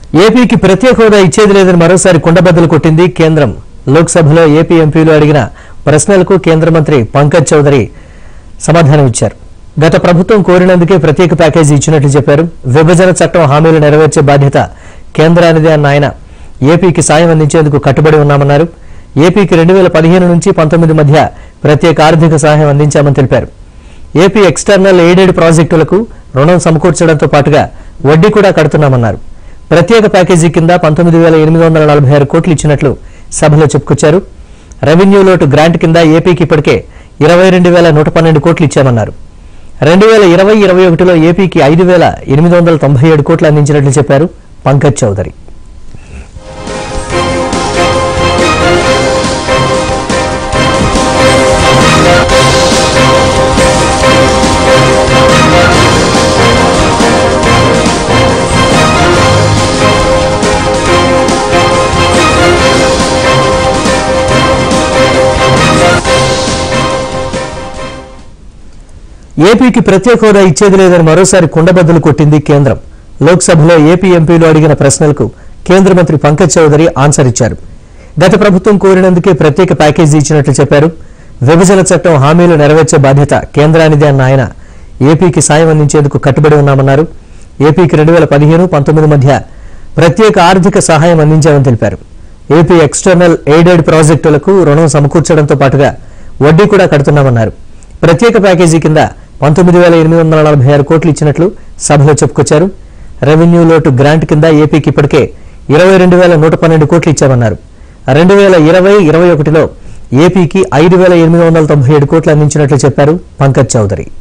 ఏపీకి ప్రత్యేక హోదా ఇచ్చేది లేదని మరోసారి కుండబద్దలు కొట్టింది కేంద్రం లోక్సభలో ఏపీ ఎంపీలు అడిగిన ప్రశ్నలకు కేంద్ర మంత్రి పంకజ్ చౌదరి సమాధానం ఇచ్చారు గత ప్రభుత్వం కోరినందుకే ప్రత్యేక ప్యాకేజీ ఇచ్చినట్లు చెప్పారు విభజన చట్టం హామీలు నెరవేర్చే బాధ్యత కేంద్రానిదే అన్న ఆయన ఏపీకి సాయం అందించేందుకు కట్టుబడి ఉన్నామన్నారు ఏపీకి రెండు వేల పదిహేను నుంచి పంతొమ్మిది మధ్య ప్రత్యేక ఆర్థిక సహాయం అందించామని తెలిపారు ఏపీ ఎక్స్టర్నల్ ఎయిడెడ్ ప్రాజెక్టులకు రుణం సమకూర్చడంతో పాటుగా వడ్డీ కూడా కడుతున్నామన్నారు ప్రత్యేక ప్యాకేజీ కింద పంతొమ్మిది వేల ఎనిమిది వందల నలభై ఆరు కోట్లు ఇచ్చినట్లు సభలో చెప్పుకొచ్చారు రెవెన్యూ లోటు గ్రాంట్ కింద ఏపీకి ఇప్పటికే ఇరవై రెండు వేల నూట పన్నెండు కోట్లు ఇచ్చామన్నారు రెండు వేల ఇరవై ఇరవై ఒకటిలో ఏపీకి ఐదు వేల ఎనిమిది వందల తొంభై ఏడు కోట్లు అందించినట్లు చెప్పారు పంకజ్ చౌదరి ఏపీకి ప్రత్యేక హోదా ఇచ్చేది లేదని మరోసారి కుండబద్దలు కొట్టింది కేంద్రం లోక్సభలో ఏపీ ఎంపీలు అడిగిన ప్రశ్నలకు కేంద్ర మంత్రి పంకజ్ చౌదరి ఆన్సర్ ఇచ్చారు గత ప్రభుత్వం కోరినందుకే ప్రత్యేక ప్యాకేజీ ఇచ్చినట్లు చెప్పారు విభజన చట్టం హామీలు నెరవేర్చే బాధ్యత కేంద్రానిదే అన్న ఆయన ఏపీకి సాయం అందించేందుకు కట్టుబడి ఉన్నామన్నారు ఏపీకి రెండు వేల పదిహేను పంతొమ్మిది మధ్య ప్రత్యేక ఆర్థిక సహాయం అందించామని తెలిపారు ఏపీ ఎక్స్టర్నల్ ఎయిడెడ్ ప్రాజెక్టులకు రుణం సమకూర్చడంతో పాటుగా వడ్డీ కూడా కడుతున్నామన్నారు ప్రత్యేక ప్యాకేజీ కింద పంతొమ్మిది వేల ఎనిమిది వందల నలభై ఆరు కోట్లు ఇచ్చినట్లు సభలో చెప్పుకొచ్చారు రెవెన్యూ లోటు గ్రాంట్ కింద ఏపీకి ఇప్పటికే ఇరవై రెండు వేల నూట పన్నెండు కోట్లు ఇచ్చామన్నారు రెండు వేల ఇరవై ఇరవై ఒకటిలో ఏపీకి ఐదు వేల ఎనిమిది వందల తొంభై ఏడు కోట్లు అందించినట్లు చెప్పారు పంకజ్ చౌదరి